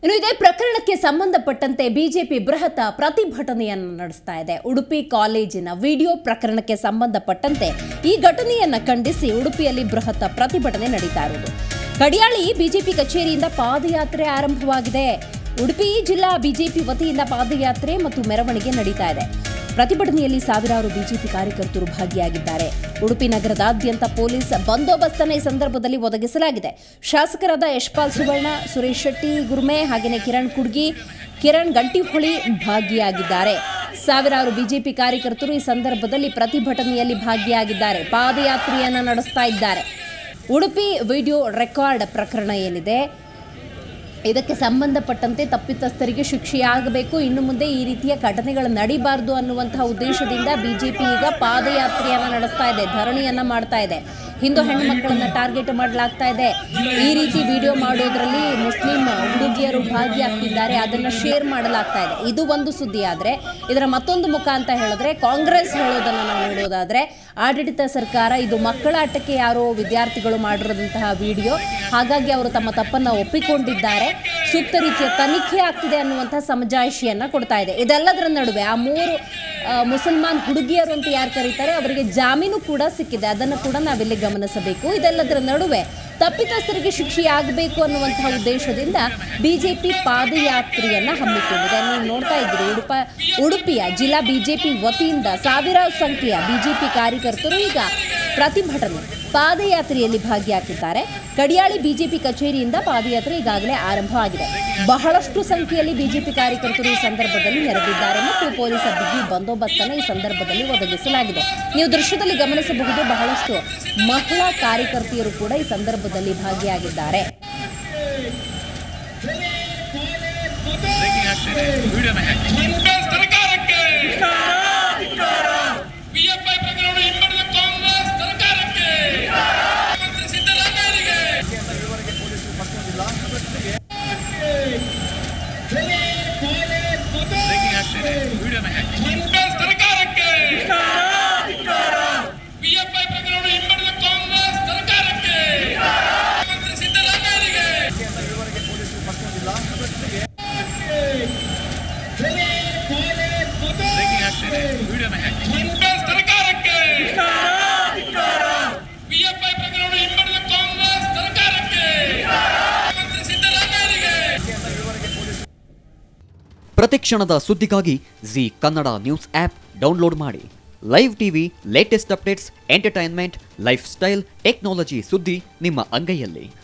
ಇನ್ನು ಇದೇ ಪ್ರಕರಣಕ್ಕೆ ಸಂಬಂಧಪಟ್ಟಂತೆ ಬಿಜೆಪಿ ಬೃಹತ್ ಪ್ರತಿಭಟನೆಯನ್ನು ನಡೆಸ್ತಾ ಇದೆ ಉಡುಪಿ ಕಾಲೇಜಿನ ವಿಡಿಯೋ ಪ್ರಕರಣಕ್ಕೆ ಸಂಬಂಧಪಟ್ಟಂತೆ ಈ ಘಟನೆಯನ್ನ ಖಂಡಿಸಿ ಉಡುಪಿಯಲ್ಲಿ ಬೃಹತ್ ಪ್ರತಿಭಟನೆ ನಡೀತಾ ಇರುವುದು ಕಡಿಯಾಳಿ ಬಿಜೆಪಿ ಕಚೇರಿಯಿಂದ ಪಾದಯಾತ್ರೆ ಆರಂಭವಾಗಿದೆ ಉಡುಪಿ ಜಿಲ್ಲಾ ಬಿಜೆಪಿ ವತಿಯಿಂದ ಪಾದಯಾತ್ರೆ ಮತ್ತು ಮೆರವಣಿಗೆ ನಡೀತಾ ಇದೆ ಪ್ರತಿಭಟನೆಯಲ್ಲಿ ಸಾವಿರಾರು ಬಿಜೆಪಿ ಕಾರ್ಯಕರ್ತರು ಭಾಗಿಯಾಗಿದ್ದಾರೆ ಉಡುಪಿ ನಗರದಾದ್ಯಂತ ಪೊಲೀಸ್ ಬಂದೋಬಸ್ತನ್ನ ಈ ಸಂದರ್ಭದಲ್ಲಿ ಒದಗಿಸಲಾಗಿದೆ ಶಾಸಕರಾದ ಯಶ್ಪಾಲ್ ಸುವರ್ಣ ಸುರೇಶ್ ಶೆಟ್ಟಿ ಗುರ್ಮೆ ಹಾಗೆಯೇ ಕಿರಣ್ ಕುಡ್ಗಿ ಕಿರಣ್ ಗಂಟಿಹೊಳಿ ಭಾಗಿಯಾಗಿದ್ದಾರೆ ಸಾವಿರಾರು ಬಿಜೆಪಿ ಕಾರ್ಯಕರ್ತರು ಈ ಸಂದರ್ಭದಲ್ಲಿ ಪ್ರತಿಭಟನೆಯಲ್ಲಿ ಭಾಗಿಯಾಗಿದ್ದಾರೆ ಪಾದಯಾತ್ರೆಯನ್ನ ನಡೆಸ್ತಾ ಇದ್ದಾರೆ ಉಡುಪಿ ವಿಡಿಯೋ ರೆಕಾರ್ಡ್ ಪ್ರಕರಣ ಏನಿದೆ ಇದಕ್ಕೆ ಸಂಬಂಧಪಟ್ಟಂತೆ ತಪ್ಪಿತಸ್ಥರಿಗೆ ಶಿಕ್ಷೆಯಾಗಬೇಕು ಇನ್ನು ಮುಂದೆ ಈ ರೀತಿಯ ಘಟನೆಗಳು ನಡಿಬಾರದು ಅನ್ನುವಂತಹ ಉದ್ದೇಶದಿಂದ ಬಿಜೆಪಿ ಈಗ ಪಾದಯಾತ್ರೆಯನ್ನ ನಡೆಸ್ತಾ ಇದೆ ಧರಣಿಯನ್ನ ಮಾಡ್ತಾ ಇದೆ ಹಿಂದೂ ಹೆಣ್ಣು ಮಕ್ಕಳನ್ನ ಟಾರ್ಗೆಟ್ ಮಾಡಲಾಗ್ತಾ ಇದೆ ಈ ರೀತಿ ವಿಡಿಯೋ ಮಾಡೋದ್ರಲ್ಲಿ ಮುಸ್ಲಿಂ ಹುಡುಗಿಯರು ಭಾಗಿಯಾಗ್ತಿದ್ದಾರೆ ಅದನ್ನ ಶೇರ್ ಮಾಡಲಾಗ್ತಾ ಇದೆ ಇದು ಒಂದು ಸುದ್ದಿ ಆದ್ರೆ ಇದರ ಮತ್ತೊಂದು ಮುಖ ಅಂತ ಹೇಳಿದ್ರೆ ಕಾಂಗ್ರೆಸ್ ಹೇಳೋದನ್ನ ನಾವು ನೋಡೋದಾದ್ರೆ ಆಡಳಿತ ಸರ್ಕಾರ ಇದು ಮಕ್ಕಳ ಆಟಕ್ಕೆ ಯಾರೋ ವಿದ್ಯಾರ್ಥಿಗಳು ಮಾಡಿರೋದಂತಹ ವಿಡಿಯೋ ಹಾಗಾಗಿ ಅವರು ತಮ್ಮ ತಪ್ಪನ್ನ ಒಪ್ಪಿಕೊಂಡಿದ್ದಾರೆ ಸೂಕ್ತ ರೀತಿಯ ತನಿಖೆ ಆಗ್ತಿದೆ ಅನ್ನುವಂತಹ ಸಮಜಾಯಿಷಿಯನ್ನ ಕೊಡ್ತಾ ಇದೆ ಇದೆಲ್ಲದರ ನಡುವೆ ಆ ಮೂರು ಆ, ಮುಸಲ್ಮಾನ್ ಹುಡುಗಿಯರು ಅಂತ ಯಾರು ಕರೀತಾರೆ ಅವರಿಗೆ ಜಾಮೀನು ಕೂಡ ಸಿಕ್ಕಿದೆ ಅದನ್ನು ಕೂಡ ನಾವಿಲ್ಲಿ ಗಮನಿಸಬೇಕು ಇದೆಲ್ಲದರ ನಡುವೆ ತಪ್ಪಿತಸ್ಥರಿಗೆ ಶಿಕ್ಷೆಯಾಗಬೇಕು ಅನ್ನುವಂತಹ ಉದ್ದೇಶದಿಂದ ಬಿಜೆಪಿ ಪಾದಯಾತ್ರೆಯನ್ನ ಹಮ್ಮಿಕೊಂಡಿದೆ ನೀವು ನೋಡ್ತಾ ಇದ್ದೀರಿ ಉಡುಪ ಉಡುಪಿಯ ಜಿಲ್ಲಾ ಬಿಜೆಪಿ ವತಿಯಿಂದ ಸಾವಿರಾರು ಸಂಖ್ಯೆಯ ಬಿಜೆಪಿ ಕಾರ್ಯಕರ್ತರು ಈಗ ಪ್ರತಿಭಟನೆ ಪಾದಯಾತ್ರೆಯಲ್ಲಿ ಭಾಗಿಯಾಗಿದ್ದಾರೆ ಕಡಿಯಾಳಿ ಬಿಜೆಪಿ ಕಚೇರಿಯಿಂದ ಪಾದಯಾತ್ರೆ ಈಗಾಗಲೇ ಆರಂಭವಾಗಿದೆ ಬಹಳಷ್ಟು ಸಂಖ್ಯೆಯಲ್ಲಿ ಬಿಜೆಪಿ ಕಾರ್ಯಕರ್ತರು ಈ ಸಂದರ್ಭದಲ್ಲಿ ನೆರೆದಿದ್ದಾರೆ ಮತ್ತು ಪೊಲೀಸ್ ಬಿಗಿ ಬಂದೋಬಸ್ತನ್ನು ಈ ಸಂದರ್ಭದಲ್ಲಿ ಒದಗಿಸಲಾಗಿದೆ ನೀವು ದೃಶ್ಯದಲ್ಲಿ ಗಮನಿಸಬಹುದು ಬಹಳಷ್ಟು ಮಹಿಳಾ ಕಾರ್ಯಕರ್ತೆಯರು ಕೂಡ ಈ ಸಂದರ್ಭದಲ್ಲಿ ಭಾಗಿಯಾಗಿದ್ದಾರೆ ಕಾಂಗ್ರೆಸ್ ಸರ್ಕಾರಕ್ಕೆ ಪಿಎಫ್ಐ ಪ್ರಕರಣ ಹಿಂಪಡೆದ ಕಾಂಗ್ರೆಸ್ ಸರ್ಕಾರಕ್ಕೆ ಮುಖ್ಯಮಂತ್ರಿ ಸಿದ್ದರಾಮಯ್ಯರಿಗೆ ಕಾಂಗ್ರೆಸ್ ಸರ್ಕಾರಕ್ಕೆ ಪಿಎಫ್ಐ ಪ್ರಕರಣ ಹಿಂಪಡೆದ ಕಾಂಗ್ರೆಸ್ ಸರ್ಕಾರಕ್ಕೆ ಮುಖ್ಯಮಂತ್ರಿ ಸಿದ್ದರಾಮಯ್ಯರಿಗೆ ಕಾಂಗ್ರೆಸ್ ಸರ್ಕಾರಕ್ಕೆ ಪಿಎಫ್ಐ ಪ್ರಕರಣ ಹಿಂಪಡೆದ ಕಾಂಗ್ರೆಸ್ ಸರ್ಕಾರಕ್ಕೆ ಮುಖ್ಯಮಂತ್ರಿ ಸಿದ್ದರಾಮಯ್ಯರಿಗೆ ಪ್ರತಿಕ್ಷಣದ ಸುದ್ದಿಗಾಗಿ Zee Kannada news app download ಮಾಡಿ live TV latest updates entertainment lifestyle technology ಸುದ್ದಿ ನಿಮ್ಮ ಅಂಗೈಯಲ್ಲಿ